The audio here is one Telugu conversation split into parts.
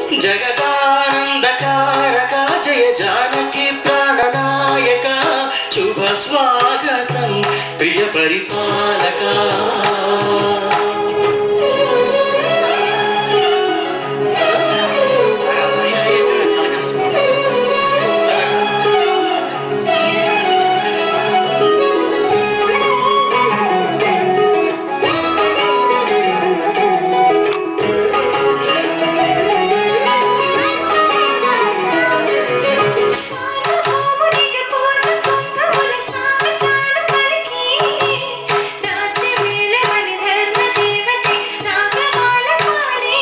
జగదానందకారక జయ జానకి ప్రాణనాయక శుభ స్వాగతం ప్రియ పరిపాలక సార్వభౌమునికి పూర్వ కుంభముల స్వాగతాలు పలికి, రాజ్యమేలవని ధర్మదేవతే నాగమాల పాడి.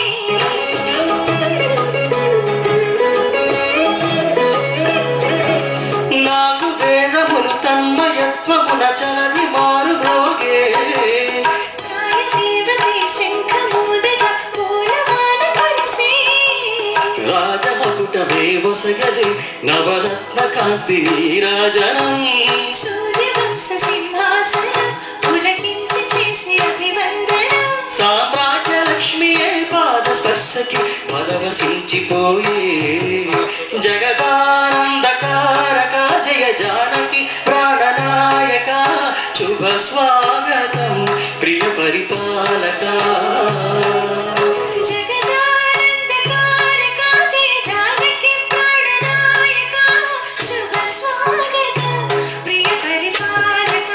నాగు వేదములు తన్మయత్వమున చలది మారు భోగే రాయదేవతే శంఖమూదగా పూలవాన కురిసి. రాజమకుటమే వసగది నవరత్న కాంతి నీరాజనం సూర్యవంశ సింహాసనం పులకించి చేసే అభివందనం. సామ్రాజ్య లక్ష్మియే పాద స్పర్శకి పరవశించిపోయే జగదానందకారక జయ జానకి ప్రాణనాయక శుభ స్వాగతం ప్రియ పరిపాలక జగదానందకారక జయ జానకి ప్రాణనాయక శుభ స్వాగతం ప్రియ పరిపాలక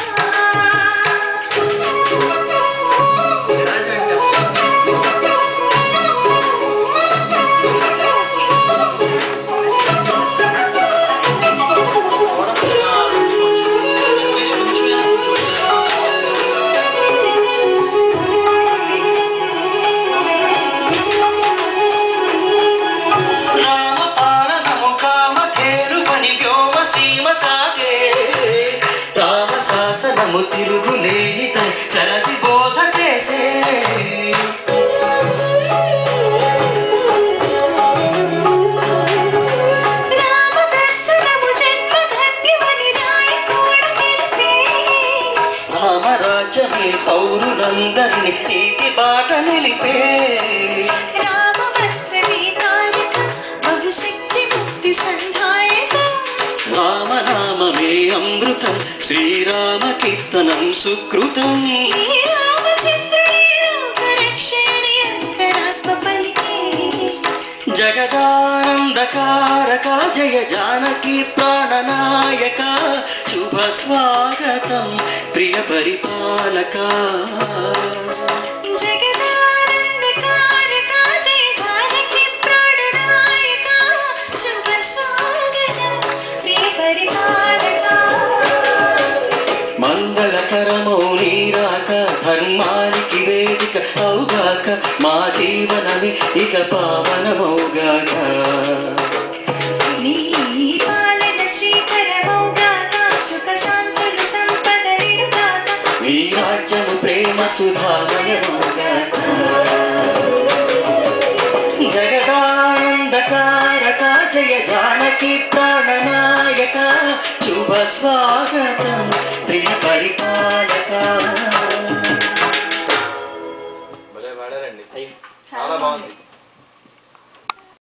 రామ పాలనము కామ కేరువని వ్యోమ సీమ చాటే రామ శాసనము తిరుగులేని చరతి బోధ చేసే రామ దర్శనము జన్మ ధన్యమని నాయకుడు తెలిపే రామరాజ్యమే పౌరులందరినీ నీతి బాట నిలిపే రామ వస్త్రమే తారకం బహుశక్తి ముక్తి సంధాయకం రామనామమే అమృతం శ్రీరామ కీర్తనం సుకృతం ఈ రామచంద్రుని లోకరక్షణి అంతరాత్మ పలికే జగదానందకారక జయ జానకి ప్రాణనాయక శుభ స్వాగతం ప్రియ పరిపాలక జగదానందకారక జయ జానకి ప్రాణనాయక శుభ స్వాగతం ప్రియ పరిపాలక మంగళకరమౌ నీరాక ధర్మానికి వేదిక అవుగాక మా జీవనని ఇక పావనమౌగాక నీ పాలన శ్రీకరమౌగాక సుఖ శాంతులు సంపద నిడుగాక మీ రాజ్యము ప్రేమ సుధామయమౌగాక జగదానందకారక జయ జానకి ప్రాణనాయక శుభ స్వాగతం ప్రియ పరిపాలక భలే పాడారండి చాలా బాగుంది